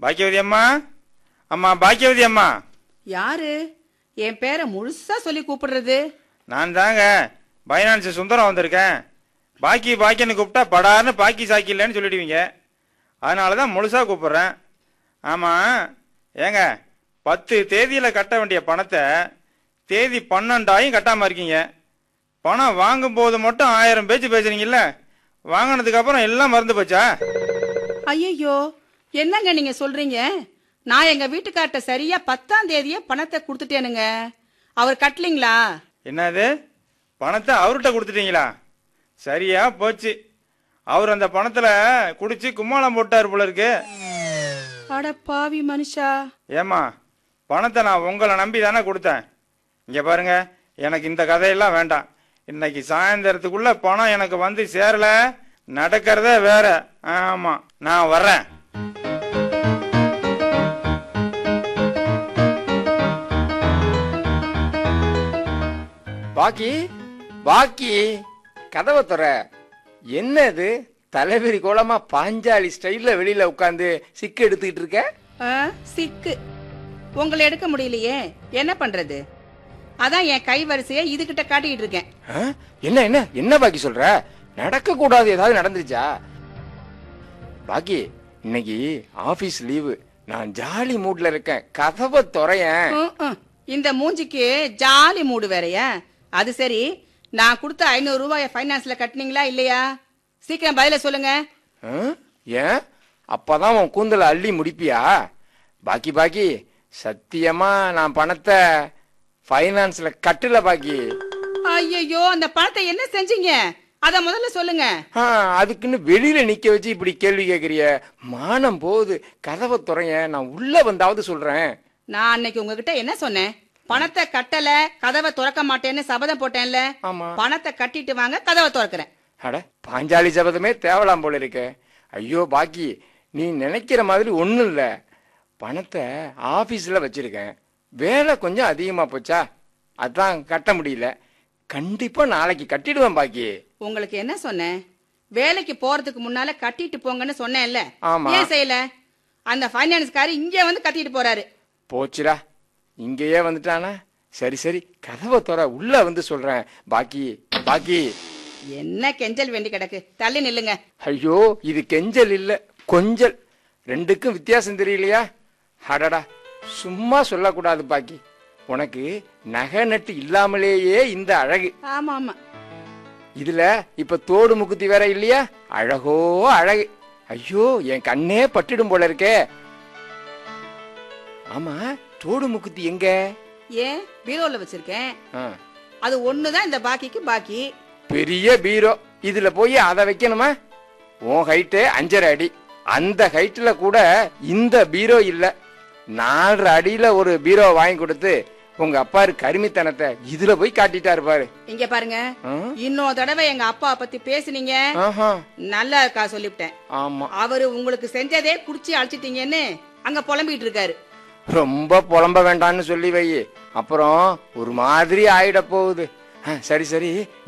பாக்கியவதி அம்மா அம்மா பாக்கியவதி அம்மா யாரு என் பேரை முழுசா சொல்லி கூப்பிடுறது நான் தாங்க பைனான்ஸ் சுந்தரம் வந்திருக்கேன் பாக்கி பாக்கின்னு கூப்பிட்டா படார்னு பாக்கி சாக்கி இல்லைன்னு சொல்லிடுவீங்க அதனால தான் முழுசாக கூப்பிட்றேன் ஆமாம் ஏங்க பத்து தேதியில் கட்ட வேண்டிய பணத்தை தேதி பன்னெண்டாயும் கட்டாமல் இருக்கீங்க பணம் வாங்கும்போது மட்டும் ஆயிரம் பேச்சு பேசுறீங்கல்ல வாங்கினதுக்கு அப்புறம் எல்லாம் மறந்து போச்சா ஐயோ என்னங்க நீங்க சொல்றீங்க நான் எங்க வீட்டுக்கார்ட்ட சரியா பத்தாம் தேதியே பணத்தை கொடுத்துட்டேனுங்க அவர் கட்டலீங்களா என்னது பணத்தை அவர்கிட்ட கொடுத்துட்டீங்களா சரியா போச்சு அவர் அந்த பணத்துல குடிச்சு கும்மாளம் போட்டார் போல இருக்கு அட பாவி மனுஷா ஏமா பணத்தை நான் உங்களை நம்பி தானே கொடுத்தேன் இங்க பாருங்க எனக்கு இந்த கதையெல்லாம் வேண்டாம் இன்னைக்கு சாயந்தரத்துக்குள்ள பணம் எனக்கு வந்து சேரல நடக்கிறதே வேற ஆமா நான் வர்றேன் பாக்கி பாக்கி கதவை துற என்னது தலைவிரி கோலமா பாஞ்சாலி ஸ்டைல்ல வெளியில உட்காந்து சிக்கு எடுத்துக்கிட்டு இருக்க ஆ, சிக்கு உங்களை எடுக்க முடியலையே என்ன பண்றது அதான் என் கை வரிசையை இதுகிட்ட காட்டிட்டு இருக்கேன் ஆ? என்ன என்ன என்ன பாக்கி சொல்ற நடக்க கூடாது ஏதாவது நடந்துருச்சா பாக்கி இன்னைக்கு ஆபீஸ் லீவு நான் ஜாலி மூட்ல இருக்கேன் கதவை துறையன் ம், ம். இந்த மூஞ்சிக்கு ஜாலி மூடு வேறயா அது சரி நான் கொடுத்த ஐநூறு ரூபாய ஃபைனான்ஸ்ல கட்டினீங்களா இல்லையா சீக்கிரம் பதில சொல்லுங்க ஆ? ஏன் அப்பதான் உன் கூந்தல அள்ளி முடிப்பியா பாக்கி பாக்கி சத்தியமா நான் பணத்தை ஃபைனான்ஸ்ல கட்டல பாக்கி ஐயோ அந்த பணத்தை என்ன செஞ்சீங்க அத முதல்ல சொல்லுங்க ஆ, அதுக்குன்னு வெளியில நிக்க வச்சு இப்படி கேள்வி கேக்குறிய மானம் போகுது கதவை துறைய நான் உள்ள வந்தாவது சொல்றேன் நான் அன்னைக்கு உங்ககிட்ட என்ன சொன்னேன் பணத்தை கட்டல கதவை திறக்க மாட்டேன்னு சபதம் போட்டேன்ல ஆமா பணத்தை கட்டிட்டு வாங்க கதவை திறக்கிறேன் அட பாஞ்சாலி சபதமே தேவலாம் போல இருக்க ஐயோ பாக்கி நீ நினைக்கிற மாதிரி ஒண்ணும் இல்ல பணத்தை ஆபீஸ்ல வச்சிருக்கேன் வேலை கொஞ்சம் அதிகமா போச்சா அதான் கட்ட முடியல கண்டிப்பா நாளைக்கு கட்டிடுவேன் பாக்கி உங்களுக்கு என்ன சொன்னேன் வேலைக்கு போறதுக்கு முன்னால கட்டிட்டு போங்கன்னு சொன்னேன்ல ஆமா. ஏன் செய்யல அந்த ஃபைனான்ஸ்காரர் இங்க வந்து கத்திட்டு போறாரு போச்சுடா இங்கேயே வந்துட்டானா சரி சரி கதவை துற உள்ள வந்து சொல்றேன் பாக்கி பாக்கி என்ன கெஞ்சல் வேண்டி கிடக்கு தள்ளி நில்லுங்க ஐயோ இது கெஞ்சல் இல்ல கொஞ்சல் ரெண்டுக்கும் வித்தியாசம் தெரியலையா அடடா சும்மா சொல்லக்கூடாது பாக்கி உனக்கு நகை நட்டு இல்லாமலேயே இந்த அழகு ஆமா ஆமா இதுல இப்ப தோடு முக்குத்தி வேற இல்லையா அழகோ அழகு ஐயோ என் கண்ணே பட்டுடும் போல இருக்கே ஆமா தோடு முக்குத்தி எங்க ஏன் பீரோல வச்சிருக்கேன் ஆ, அது ஒண்ணுதான் இந்த பாக்கிக்கு பாக்கி பெரிய பீரோ இதுல போய் அதை வைக்கணுமா உன் ஹைட்டு அஞ்சரை அடி அந்த ஹைட்ல கூட இந்த பீரோ இல்ல நாலரை அடியில ஒரு பீரோ வாங்கி கொடுத்து உங்க அப்பாரு கருமித்தனத்தை இதுல போய் காட்டிட்டாரு பாரு இங்க பாருங்க ஆ? இன்னொரு தடவை எங்க அப்பா பத்தி பேசுனீங்க ஆஹா நல்லா இருக்கா சொல்லிவிட்டேன் ஆமா அவரு உங்களுக்கு செஞ்சதே குடிச்சு அழிச்சிட்டீங்கன்னு அங்க புலம்பிட்டு இருக்காரு ரொம்ப புலம்ப வேண்டாம்னு சொல்லி வை அப்புறம் ஒரு மாதிரி ஆயிட போகுது ஆ, சரி சரி